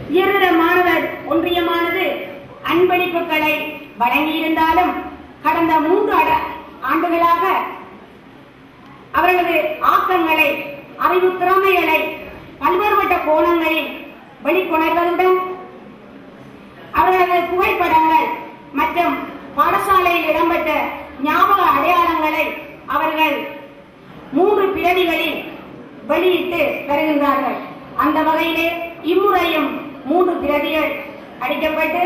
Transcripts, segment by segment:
உயர்தர மாணவர் ஒன்றியமானது அன்பளிப்புகளை வழங்கியிருந்தாலும் கடந்த மூன்று அட- ஆண்டுகளாக அவர்களது ஆக்கங்களை அறிவு திறமைகளை பல்வேறுபட்ட கோணங்களில் வெளிக்கொணர்வதுடன் அவர்களது புகைப்படங்கள் மற்றும் பாடசாலையில் இடம்பெற்ற ஞாபக அடையாளங்களை அவர்கள் மூன்று பிரதிகளில் வெளியிட்டு வருகின்றார்கள் அந்த வகையிலே இம்முறையும் மூன்று பிரதிகள் அடிக்கப்பட்டு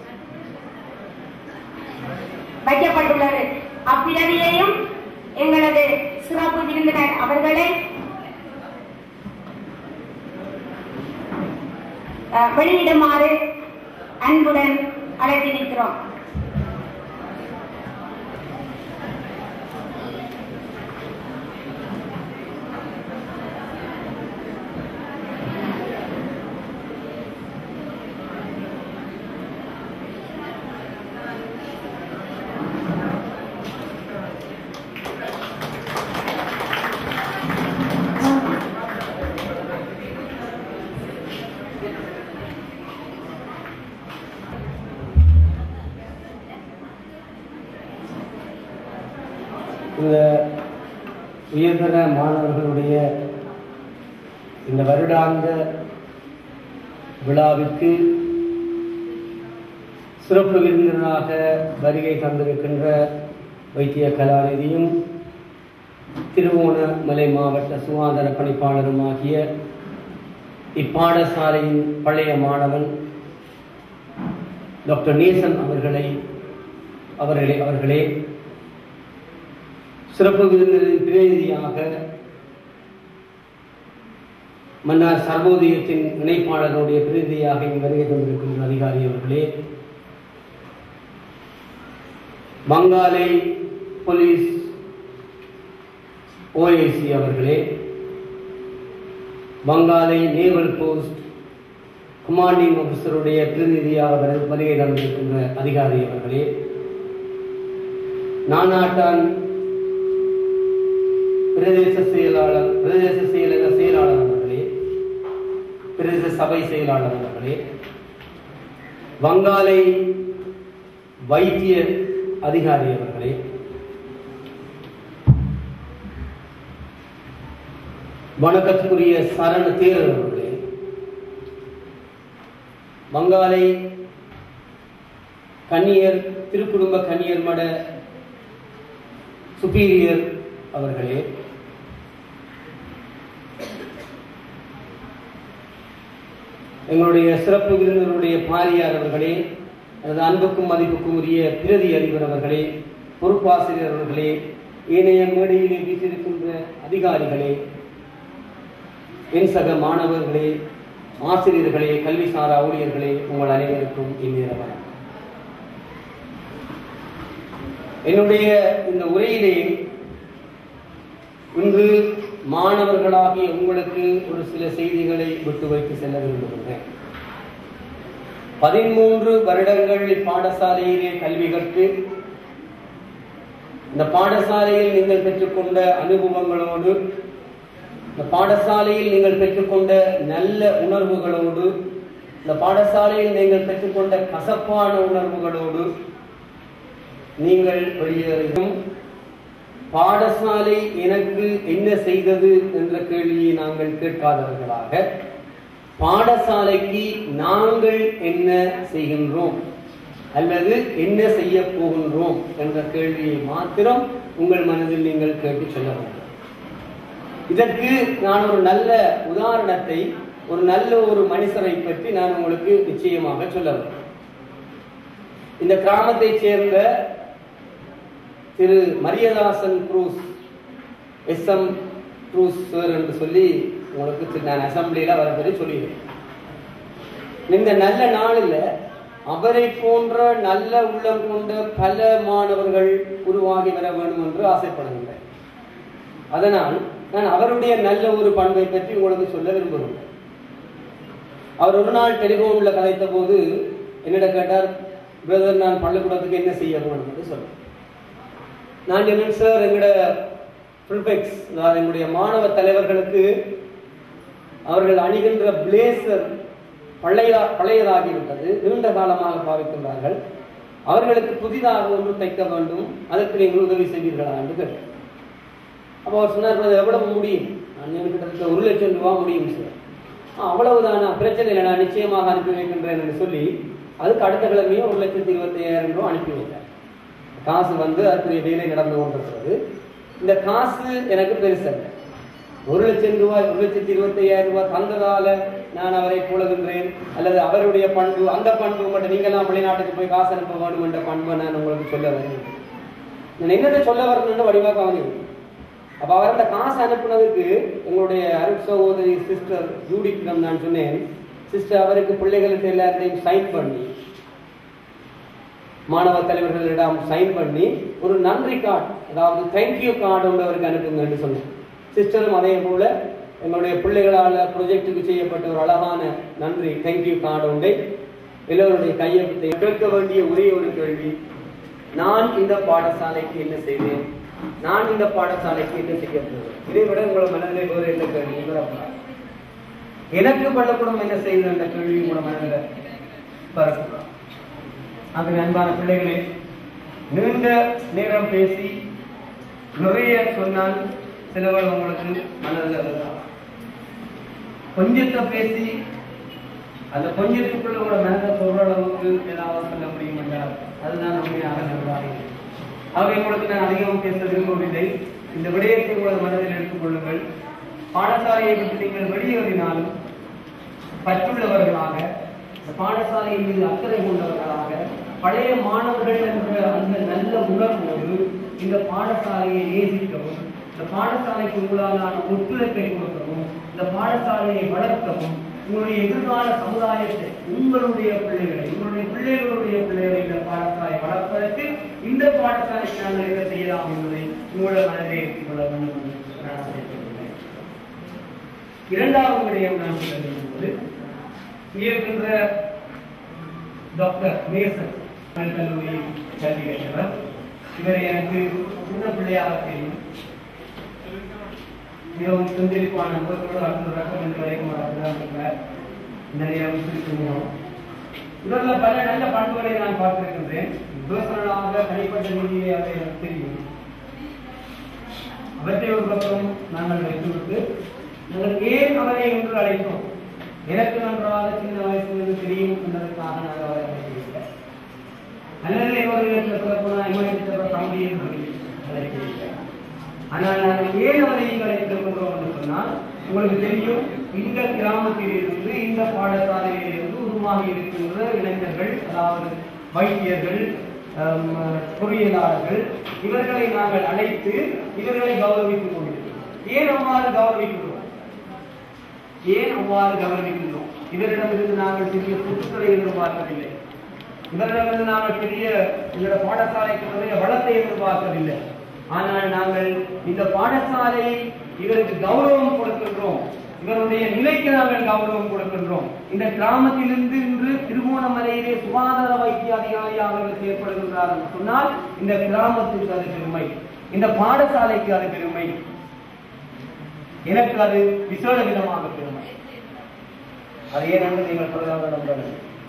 வைக்கப்பட்டுள்ளது அப்பிரதியையும் எங்களது சிறப்பு விருந்தினர் அவர்களை அஹ், வெளியிடுமாறு அன்புடன் அழைத்திருக்கிறோம் இந்த உயர்தர மாணவர்களுடைய இந்த வருடாந்த விழாவிற்கு சிறப்பு விருந்தினராக வருகை தந்திருக்கின்ற வைத்திய கலாநிதியும் திருவோணமலை மாவட்ட சுகாதார பணிப்பாளரும் ஆகிய இப்பாடசாலையின் பழைய மாணவன் டாக்டர் நேசன் அவர்களை அவர்களே அவர்களே சிறப்பு விருந்தினரின் பிரதிநிதியாக மன்னார் சர்வோதயத்தின் இணைப்பாளருடைய பிரதிநிதியாக இங்கு வருகை தந்திருக்கின்ற அதிகாரி அவர்களே வங்காளை போலீஸ் ஓஐசி அவர்களே வங்காளை நேவல் போஸ்ட் கமாண்டிங் ஆபீசருடைய பிரதிநிதியாக வரு- வருகை தந்திருக்கின்ற அதிகாரி அவர்களே நானாட்டான் பிரதேச செயலாளர் பிரதேச செயலக செயலாளர் அவர்களே பிரதேச சபை செயலாளர் அவர்களே வங்காளை வைத்திய அதிகாரி அவர்களே வணக்கத்துக்குரிய சரண தேரர் அவர்களே வங்காளை கன்னியர் திருக்குடும்ப கன்னியர் மட சுப்பீரியர் அவர்களே எங்களுடைய சிறப்பு விருந்தினருடைய பாரியார் அவர்களே எனது அன்புக்கும் மதிப்புக்கும் உரிய பிரதி அதிபர் அவர்களே பொறுப்பாசிரியர் அவர்களே ஏனைய மேடையிலே வீட்டிருக்கின்ற அதிகாரிகளே என் சக மாணவர்களே ஆசிரியர்களே கல்விசாரா ஊழியர்களே உங்கள் அனைவருக்கும் இந்நேர வணக்கம் என்னுடைய இந்த உரையிலே இன்று மாணவர்களாகிய உங்களுக்கு ஒரு சில செய்திகளை விட்டு வைத்து செல்ல விரும்புகின்றேன் பதிமூன்று வருடங்கள் பாடசாலையிலே கல்வி கற்று இந்த பாடசாலையில் நீங்கள் பெற்றுக்கொண்ட அனுபவங்களோடு இந்த பாடசாலையில் நீங்கள் பெற்றுக்கொண்ட நல்ல உணர்வுகளோடு இந்த பாடசாலையில் நீங்கள் பெற்றுக்கொண்ட கசப்பான உணர்வுகளோடு நீங்கள் வெளியேறும் பாடசாலை எனக்கு என்ன செய்தது என்ற கேள்வியை நாங்கள் கேட்காதவர்களாக பாடசாலைக்கு நாங்கள் என்ன செய்கின்றோம் அல்லது என்ன செய்ய போகின்றோம் என்ற கேள்வியை மாத்திரம் உங்கள் மனதில் நீங்கள் கேட்டு சொல்ல வேண்டும் இதற்கு நான் ஒரு நல்ல உதாரணத்தை ஒரு நல்ல ஒரு மனுஷரை பற்றி நான் உங்களுக்கு நிச்சயமாக சொல்ல வேண்டும் இந்த கிராமத்தைச் சேர்ந்த Thiru Mariyadasan Cruz S M Cruz sir என்று சொல்லி உங்களுக்கு திரு- நான் அசம்பிளியில வர சொல்லி சொல்லியிருக்கேன் இந்த நல்ல நாளில் அவரை போன்ற நல்ல உள்ளம் கொண்ட பல மாணவர்கள் உருவாகி வர வேண்டும் என்று ஆசைப்படுகின்றேன் அதனால் நான் அவருடைய நல்ல ஒரு பண்பை பற்றி உங்களுக்கு சொல்ல விரும்புகிறேன் அவர் ஒரு நாள் டெலிபோன்ல கதைத்த போது என்னிடம் கேட்டார் பிரதர் நான் பள்ளிக்கூடத்துக்கு என்ன செய்ய வேண்டும் என்று சொன்னேன் நான் சொன்னேன் சார் எங்களோட ப்ரிஃபெக்ஸ் அதாவது எங்களுடைய மாணவ தலைவர்களுக்கு அவர்கள் அணிகின்ற பிளேசர் பழைய பழையதாகிவிட்டது நீண்ட காலமாக பாவிக்கின்றார்கள் அவர்களுக்கு புதிதாக ஒன்று தைக்க வேண்டும் அதற்கு நீங்கள் உதவி செய்வீர்களா என்று கேட்டார் அப்போ அவர் சொன்னார் "அது எவ்வளவு முடியும் நான் எனக்கு கிட்டத்தட்ட ஒரு லட்சம் ரூபா முடியும் சார் "ஆ, அவ்வளவுதானா பிரச்சனை இல்லை நான் நிச்சயமாக அனுப்பி வைக்கின்றேன் என்று சொல்லி அதுக்கு அடுத்த கிழமையே ஒரு லட்சத்தி இருபத்தி ஐயாயிரம் ரூபாய் அனுப்பி வைத்தார் காசு வந்து அதுக்குரிய வேலை நடந்து கொண்டிருக்கிறது இந்த காசு எனக்கு பெருசல்ல ஒரு லட்சம் ரூபாய் ஒரு லட்சத்தி இருபத்தி ஐயாயிரம் ரூபாய் தந்ததால நான் அவரை புலகின்றேன் அல்லது அவருடைய பண்பு அந்த பண்பு மட்டும் நீங்கெல்லாம் வெளிநாட்டுக்கு போய் காசு அனுப்ப வேண்டும் என்ற பண்பை நான் உங்களுக்கு சொல்ல வரேன் நான் என்னத்தை சொல்ல வரணும்னு வடிவாக கவனிக்கணும் அப்ப அவர் அந்த காசு அனுப்புனதுக்கு எங்களுடைய அருட் சகோதரி சிஸ்டர் ஜூடிக்கிடம் நான் சொன்னேன் சிஸ்டர் அவருக்கு பிள்ளைகளுக்கு எல்லாத்தையும் சைன் பண்ணி மாணவ தலைவர்களிடம் சைன் பண்ணி ஒரு நன்றி கார்டு அதாவது தேங்க்யூ கார்டு ஒன்று அவருக்கு அனுப்புங்க என்று சொன்னேன் சிஸ்டரும் அதே போல எங்களுடைய பிள்ளைகளால் ப்ரொஜெக்டுக்கு செய்யப்பட்ட ஒரு அழகான நன்றி தேங்க்யூ கார்டு ஒன்றை எல்லோருடைய கையெழுத்தை கேட்க வேண்டிய ஒரே ஒரு கேள்வி நான் இந்த பாடசாலைக்கு என்ன செய்வேன் நான் இந்த பாடசாலைக்கு என்ன செய்ய போகிறேன் இதை விட உங்களை மனதில் வேறு என்ன கேள்வி வரப்படாது எனக்கு பள்ளிக்கூடம் என்ன செய்யுது என்ற கேள்வி உங்களோட மனதில் வரக்கூடாது ஆகவே அன்பான பிள்ளைகளே நீண்ட நேரம் பேசி நிறைய சொன்னால் சிலவர் உங்களுக்கு மனதில் வரலாம் கொஞ்சத்தை பேசி அந்த கொஞ்சத்துக்குள்ள உங்களோட மனதை சொல்ற அளவுக்கு ஏதாவது சொல்ல முடியும் என்றால் அதுதான் உண்மையாக நிர்வாகம் ஆகவே உங்களுக்கு நான் அதிகம் பேச விரும்பவில்லை இந்த விடயத்தை உங்களது மனதில் எடுத்துக் கொள்ளுங்கள் பாடசாலையை விட்டு நீங்கள் வெளியேறினாலும் பற்றுள்ளவர்களாக இந்த பாடசாலையின் மீது அக்கறை கொண்டவர்களாக பழைய மாணவர்கள் என்ற அந்த நல்ல உணர்வோடு இந்த பாடசாலையை நேசிக்கவும் இந்த பாடசாலைக்கு உங்களாலான ஒத்துழைப்பை கொடுக்கவும் இந்த பாடசாலையை வளர்க்கவும் உங்களுடைய எதிர்கால சமுதாயத்தை உங்களுடைய பிள்ளைகளை உங்களுடைய பிள்ளைகளுடைய பிள்ளைகளை இந்த பாடசாலை வளர்ப்பதற்கு இந்த பாடசாலைக்கு நாங்கள் என்ன செய்யலாம் என்பதை உங்களோட மனதிலே ஏற்றிக் கொள்ள வேண்டும் என்று நான் ஆசைப்படுகிறேன் இரண்டாவது விடயம் நான் சொல்ல விரும்புவது இங்கே இருக்கின்ற டாக்டர் மேசன் கல்லூரி கல்வி கற்றவர் இவரை எனக்கு சின்ன பிள்ளையாக தெரியும் மிகவும் சுந்தரிப்பான முகத்தோடு அடுத்த ரக்கம் என்று வரைக்கும் இருக்கிறார் நிறைய குறிப்பிடுகிறோம் இவரில் பல நல்ல பண்புகளை நான் பார்த்திருக்கின்றேன் விவசாயமாக தனிப்பட்ட ரீதியை அதை எனக்கு தெரியும் அவற்றை ஒரு பக்கம் நாங்கள் வைத்துவிட்டு நாங்கள் ஏன் அவரை என்று அழைத்தோம் எனக்கு நன்றாக சின்ன வயசுல தெரியும் என்பதற்காக நாங்கள் அவரை அழைக்கவில்லை அல்லது ஒரு இடத்துல சொல்ல போனா இமயத்தில் தம்பி என்று அழைக்கவில்லை ஆனால் நாங்கள் ஏன் அவரை இங்கு அழைத்திருக்கின்றோம் என்று சொன்னால் உங்களுக்கு தெரியும் இந்த கிராமத்தில் இருந்து இந்த பாடசாலையில் இருந்து உருவாகி இருக்கின்ற இளைஞர்கள் அதாவது வைத்தியர்கள் ஹம், பொறியியலாளர்கள் இவர்களை நாங்கள் அழைத்து இவர்களை கௌரவித்துக் கொண்டிருக்கிறோம் ஏன் அவ்வாறு கௌரவிக்கிறோம் ஏன் அவ்வாறு கௌரவிக்கின்றோம் இவரிடமிருந்து நாங்கள் சிறிய சொத்துக்களை எதிர்பார்க்கவில்லை இவரிடமிருந்து நாங்கள் பெரிய எங்களோட பாடசாலைக்கு நிறைய வளத்தை எதிர்பார்க்கவில்லை ஆனால் நாங்கள் இந்த பாடசாலையை இவருக்கு கௌரவம் கொடுக்கின்றோம் இவருடைய நிலைக்கு நாங்கள் கௌரவம் கொடுக்கின்றோம் இந்த கிராமத்திலிருந்து இன்று திருவோணமலையிலே சுகாதார வைத்திய அதிகாரியாக அவர் செயற்படுகின்றார் என்று சொன்னால் இந்த கிராமத்துக்கு அது பெருமை இந்த பாடசாலைக்கு அது பெருமை எனக்கு அது விசேட விதமாக பெருமை அது ஏனென்று நீங்கள் சொல்லுங்கள் நம்புங்கள்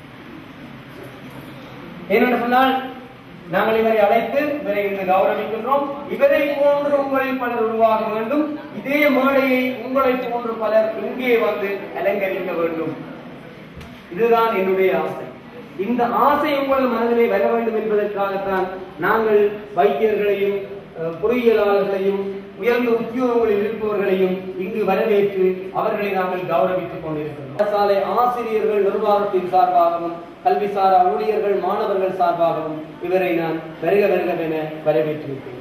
ஏனென்று சொன்னால் நாங்கள் இவரை அழைத்து இவரை இன்று கௌரவிக்கின்றோம் இவரை போன்று உங்களில் பலர் உருவாக வேண்டும் இதே மேடையை உங்களை போன்று பலர் இங்கே வந்து அலங்கரிக்க வேண்டும் இதுதான் என்னுடைய ஆசை இந்த ஆசை உங்கள் மனதிலே வர வேண்டும் என்பதற்காகத்தான் நாங்கள் வைத்தியர்களையும் அஹ், பொறியியலாளர்களையும் உயர்ந்த உத்தியோகங்களில் இருப்பவர்களையும் இங்கு வரவேற்று அவர்களை நாங்கள் கௌரவித்துக் கொண்டிருக்கிறோம் பாடசாலை ஆசிரியர்கள் நிர்வாகத்தின் சார்பாகவும் கல்விசாரா ஊழியர்கள் மாணவர்கள் சார்பாகவும் இவரை நான் வருக வருகவென வரவேற்றிருக்கிறேன்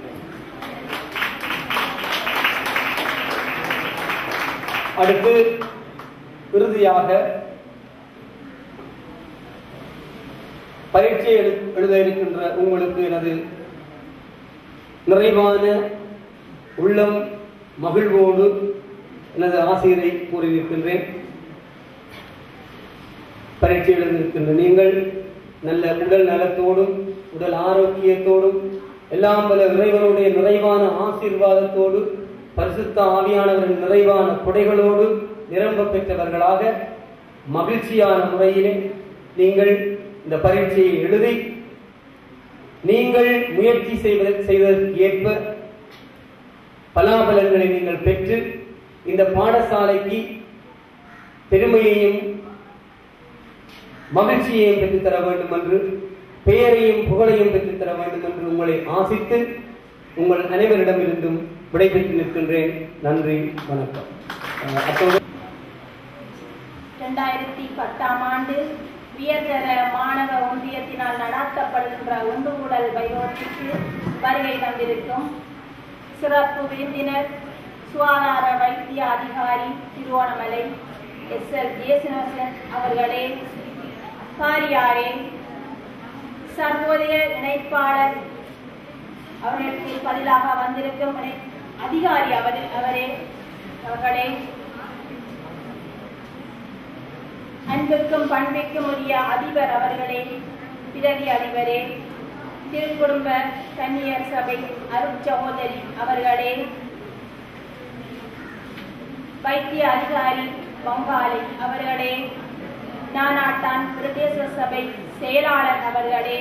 அடுத்து இறுதியாக பரீட்சை எழு- எழுத இருக்கின்ற உங்களுக்கு எனது நிறைவான உள்ளம் மகிழ்வோடு எனது ஆசிரியரை கூறியிருக்கின்றேன் பரீட்சை எழுதியிருக்கின்ற நீங்கள் நல்ல உடல் நலத்தோடும் உடல் ஆரோக்கியத்தோடும் எல்லாம் வல்ல இறைவனுடைய நிறைவான ஆசீர்வாதத்தோடு பரிசுத்த ஆவியானவரின் நிறைவான கொடைகளோடு நிரம்ப பெற்றவர்களாக மகிழ்ச்சியான முறையிலே நீங்கள் இந்த பரீட்சையை எழுதி நீங்கள் முயற்சி செய்வதற்கு செய்வதற்கு ஏற்ப பலாபலன்களை நீங்கள் பெற்று இந்த பாடசாலைக்கு பெருமையையும் மகிழ்ச்சியையும் பெற்றுத்தர வேண்டும் என்று பெயரையும் புகழையும் பெற்றுத்தர வேண்டும் என்று உங்களை ஆசித்து உங்கள் அனைவரிடமிருந்தும் விடைபெற்று நிற்கின்றேன் நன்றி வணக்கம் அஹ் அத்தோடு இரண்டாயிரத்தி பத்தாம் ஆண்டு உயர்தர மாணவ ஒன்றியத்தினால் நடாத்தப்படுகின்ற ஒன்றுகூடல் வைபவத்திற்கு வருகை தந்திருக்கும் சிறப்பு விருந்தினர் சுகாதார வைத்திய அதிகாரி திருவோணமலை எஸ் எல் ஜேசுநசன் அவர்களே காரியாரே சர்வோதய இணைப்பாளர் அவர்களுக்கு பதிலாக வந்திருக்கும் இணை- அதிகாரி அவர் அவரே அவர்களே அன்புக்கும் பண்பிற்கும் உரிய அதிபர் அவர்களே பிரதி அதிபரே திருக்குடும்ப கன்னியர் சபை அருட்சகோதரி அவர்களே வைத்திய அதிகாரி பங்காளி அவர்களே நானாட்டான் பிரதேச சபை செயலாளர் அவர்களே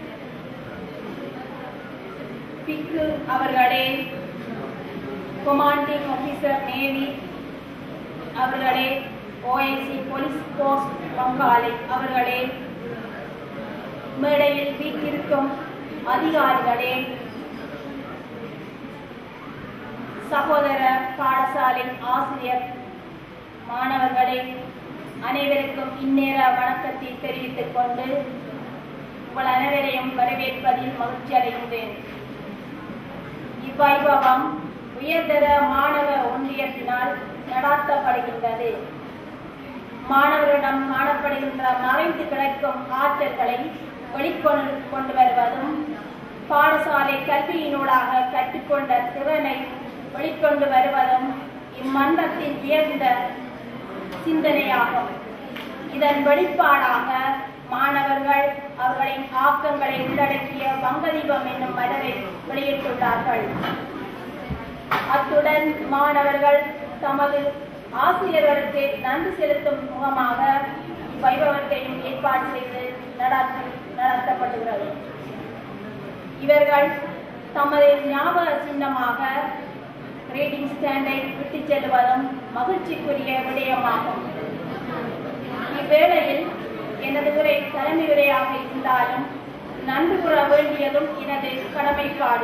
பிக்கு அவர்களே கொமாண்டிங் ஆபீசர் நேவி அவர்களே ஓஎஸ்சி போலீஸ் போஸ்ட் பங்காளி அவர்களே மேடையில் வீட்டிற்கும் அதிகாரிகளே சகோதர பாடசாலை ஆசிரியர் மாணவர்களே அனைவருக்கும் இந்நேர வணக்கத்தை தெரிவித்துக் கொண்டு உங்கள் அனைவரையும் வரவேற்பதில் மகிழ்ச்சி அடைகின்றேன் இவ்வைபவம் உயர்தர மாணவ ஒன்றியத்தினால் நடாத்தப்படுகின்றது மாணவரிடம் காணப்படுகின்ற மறைந்து கிடக்கும் ஆற்றல்களை வெளிக்கொண்டு கொண்டு வருவதும் பாடசாலை கல்வியினூடாக கற்றுக்கொண்ட திறனை வெளிக்கொண்டு வருவதும் இம்மன்றத்தின் உயர்ந்த சிந்தனையாகும் இதன் வெளிப்பாடாக மாணவர்கள் அவர்களின் ஆக்கங்களை உள்ளடக்கிய பங்கதீபம் என்னும் மலரை வெளியிட்டுள்ளார்கள் அத்துடன் மாணவர்கள் தமது ஆசிரியர்களுக்கு நன்றி செலுத்தும் முகமாக இவ்வைபவத்தையும் ஏற்பாடு செய்து நடத்தி நடத்தப்படுகிறது இவர்கள் தமது ஞாபக சின்னமாக ரீடிங் ஸ்டாண்டை விட்டுச் செல்வதும் மகிழ்ச்சிக்குரிய விடயமாகும் இவ்வேளையில் எனது உரை தலைமை உரையாக இருந்தாலும் நன்றி கூற வேண்டியதும் எனது கடமைப்பாடு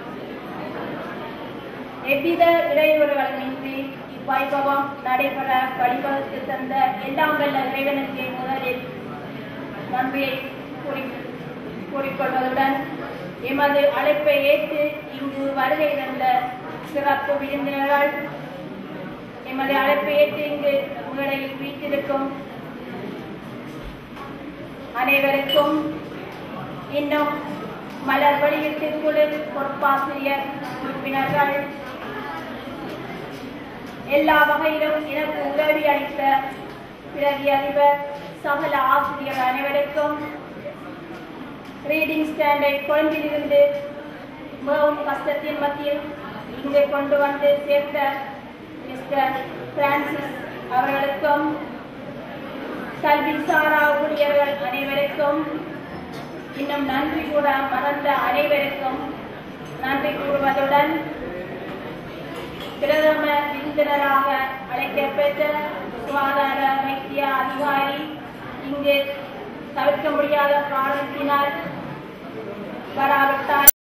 எவ்வித இடையூறுகளுமின்றி இவ்வைபவம் நடைபெற வழிவகுத்து தந்த எல்லாம் வல்ல இறைவனுக்கு முதலில் நன்றியை கூறி- கூறிக்கொள்வதுடன் எமது அழைப்பை ஏற்று இங்கு வருகை தந்த சிறப்பு விருந்தினர்கள் எமது அழைப்பை ஏற்று இங்கு உங்களில் வீட்டிருக்கும் அனைவருக்கும் இன்னும் மலர் வெளியீட்டு குழு பொறுப்பாசிரியர் உறுப்பினர்கள் எல்லா வகையிலும் எனக்கு உதவி அளித்த பிரதி அதிபர் சகல ஆசிரியர் அனைவருக்கும் ரீடிங் ஸ்டாண்டை கொழும்பிலிருந்து மிகவும் கஷ்டத்தின் மத்தியில் இங்கு கொண்டு வந்து சேர்த்த மிஸ்டர் பிரான்சிஸ் அவர்களுக்கும் கல்வி சாரா ஊழியர்கள் அனைவருக்கும் இன்னும் நன்றி கூட மறந்த அனைவருக்கும் நன்றி கூறுவதுடன் பிரதம விருந்தினராக அழைக்கப்பெற்ற சுகாதார வைத்திய அதிகாரி இங்கு தவிர்க்க முடியாத காரணத்தினால் வராவிட்டால்